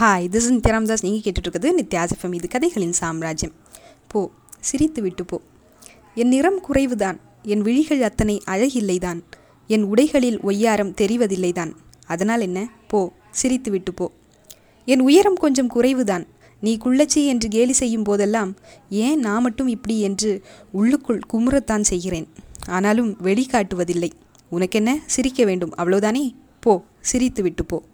hi this is நித்யாராம்தாஸ் நீங்கள் கேட்டுட்ருக்குது நித்யாசஃபம் இது கதைகளின் சாம்ராஜ்யம் போ சிரித்து விட்டு போ என் நிறம் குறைவுதான் என் விழிகள் அத்தனை அழகில்லைதான் என் உடைகளில் ஒய்யாரம் தெரிவதில்லைதான் அதனால் என்ன போ சிரித்து விட்டு போ என் உயரம் கொஞ்சம் குறைவுதான் நீ குள்ளச்சி என்று கேலி செய்யும் போதெல்லாம் ஏன் நான் மட்டும் இப்படி என்று உள்ளுக்குள் குமுறத்தான் செய்கிறேன் ஆனாலும் வெளிக்காட்டுவதில்லை உனக்கென்ன சிரிக்க வேண்டும் அவ்வளோதானே போ சிரித்து விட்டு போ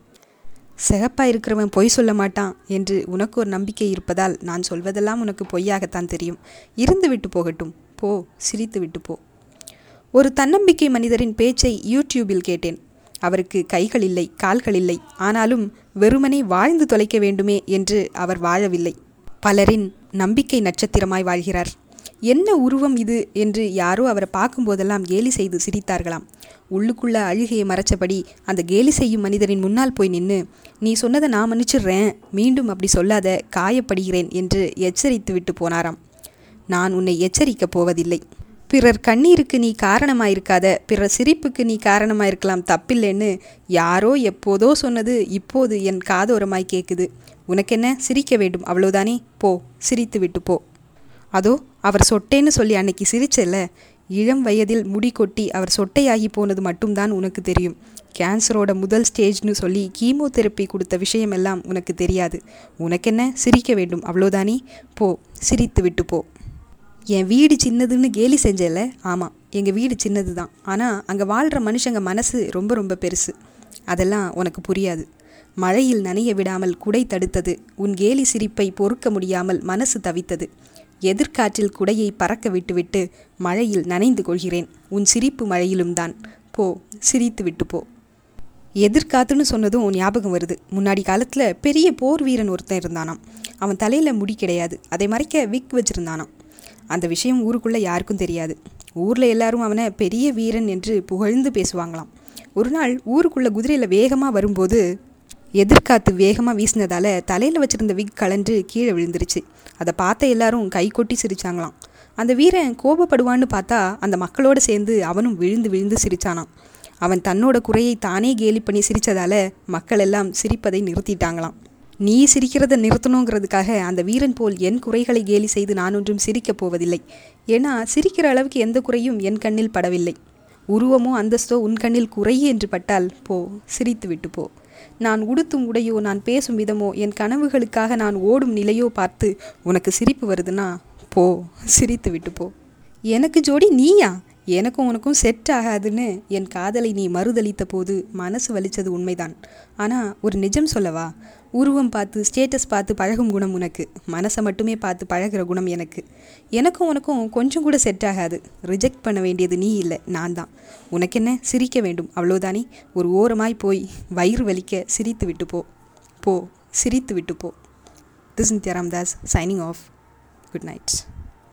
சிகப்பா இருக்கிறவன் பொய் சொல்ல மாட்டான் என்று உனக்கு ஒரு நம்பிக்கை இருப்பதால் நான் சொல்வதெல்லாம் உனக்கு பொய்யாகத்தான் தெரியும் இருந்து விட்டு போகட்டும் போ சிரித்து விட்டு போ ஒரு தன்னம்பிக்கை மனிதரின் பேச்சை யூடியூபில் கேட்டேன் அவருக்கு கைகள் இல்லை கால்கள் இல்லை ஆனாலும் வெறுமனே வாழ்ந்து தொலைக்க வேண்டுமே என்று அவர் வாழவில்லை பலரின் நம்பிக்கை நட்சத்திரமாய் வாழ்கிறார் என்ன உருவம் இது என்று யாரோ அவரை பார்க்கும்போதெல்லாம் கேலி செய்து சிரித்தார்களாம் உள்ளுக்குள்ள அழுகையை மறைச்சபடி அந்த கேலி செய்யும் மனிதரின் முன்னால் போய் நின்று நீ சொன்னதை நான் மன்னிச்சிடுறேன் மீண்டும் அப்படி சொல்லாத காயப்படுகிறேன் என்று எச்சரித்து விட்டு போனாராம் நான் உன்னை எச்சரிக்கப் போவதில்லை பிறர் கண்ணீருக்கு நீ காரணமாயிருக்காத பிறர் சிரிப்புக்கு நீ காரணமாயிருக்கலாம் தப்பில்லைன்னு யாரோ எப்போதோ சொன்னது இப்போது என் காதோரமாய் கேட்குது உனக்கென்ன சிரிக்க வேண்டும் அவ்வளோதானே போ சிரித்து விட்டு போ அதோ அவர் சொட்டேன்னு சொல்லி அன்னைக்கு சிரிச்சல்ல இளம் வயதில் முடி கொட்டி அவர் சொட்டையாகி போனது மட்டும்தான் உனக்கு தெரியும் கேன்சரோட முதல் ஸ்டேஜ்னு சொல்லி கீமோதெரப்பி கொடுத்த விஷயமெல்லாம் உனக்கு தெரியாது உனக்கென்ன சிரிக்க வேண்டும் அவ்வளோதானே போ சிரித்து விட்டு போ என் வீடு சின்னதுன்னு கேலி செஞ்சல ஆமாம் எங்கள் வீடு சின்னது தான் ஆனால் அங்கே வாழ்கிற மனுஷங்க மனசு ரொம்ப ரொம்ப பெருசு அதெல்லாம் உனக்கு புரியாது மழையில் நனைய விடாமல் குடை தடுத்தது உன் கேலி சிரிப்பை பொறுக்க முடியாமல் மனசு தவித்தது எதிர்காற்றில் குடையை பறக்க விட்டுவிட்டு மழையில் நனைந்து கொள்கிறேன் உன் சிரிப்பு மழையிலும் தான் போ சிரித்து விட்டு போ எதிர்காத்துன்னு சொன்னதும் ஞாபகம் வருது முன்னாடி காலத்தில் பெரிய போர் வீரன் ஒருத்தன் இருந்தானாம் அவன் தலையில் முடி கிடையாது அதை மறைக்க விக் வச்சுருந்தானாம் அந்த விஷயம் ஊருக்குள்ளே யாருக்கும் தெரியாது ஊரில் எல்லாரும் அவனை பெரிய வீரன் என்று புகழ்ந்து பேசுவாங்களாம் ஒரு நாள் ஊருக்குள்ளே குதிரையில் வேகமாக வரும்போது எதிர்காத்து வேகமாக வீசினதால தலையில் வச்சிருந்த விக் கலன்று கீழே விழுந்துருச்சு அதை பார்த்த எல்லாரும் கை கொட்டி சிரிச்சாங்களாம் அந்த வீரன் கோபப்படுவான்னு பார்த்தா அந்த மக்களோடு சேர்ந்து அவனும் விழுந்து விழுந்து சிரிச்சானாம் அவன் தன்னோட குறையை தானே கேலி பண்ணி சிரித்ததால மக்கள் எல்லாம் சிரிப்பதை நிறுத்திட்டாங்களாம் நீ சிரிக்கிறத நிறுத்தணுங்கிறதுக்காக அந்த வீரன் போல் என் குறைகளை கேலி செய்து நான் ஒன்றும் சிரிக்கப் போவதில்லை ஏன்னா சிரிக்கிற அளவுக்கு எந்த குறையும் என் கண்ணில் படவில்லை உருவமோ அந்தஸ்தோ உன் கண்ணில் குறையே என்று பட்டால் போ சிரித்து விட்டு போ நான் உடுத்தும் உடையோ நான் பேசும் விதமோ என் கனவுகளுக்காக நான் ஓடும் நிலையோ பார்த்து உனக்கு சிரிப்பு வருதுன்னா போ சிரித்து விட்டு போ எனக்கு ஜோடி நீயா எனக்கும் உனக்கும் செட் ஆகாதுன்னு என் காதலை நீ மறுதளித்த போது மனசு வலிச்சது உண்மைதான் ஆனால் ஒரு நிஜம் சொல்லவா உருவம் பார்த்து ஸ்டேட்டஸ் பார்த்து பழகும் குணம் உனக்கு மனசை மட்டுமே பார்த்து பழகிற குணம் எனக்கு எனக்கும் உனக்கும் கொஞ்சம் கூட செட் ஆகாது ரிஜெக்ட் பண்ண வேண்டியது நீ இல்லை நான் தான் உனக்கென்ன சிரிக்க வேண்டும் அவ்வளோதானே ஒரு ஓரமாய் போய் வயிறு வலிக்க சிரித்து விட்டு போ போ சிரித்து விட்டு போ this Nithya Ramdas signing off good night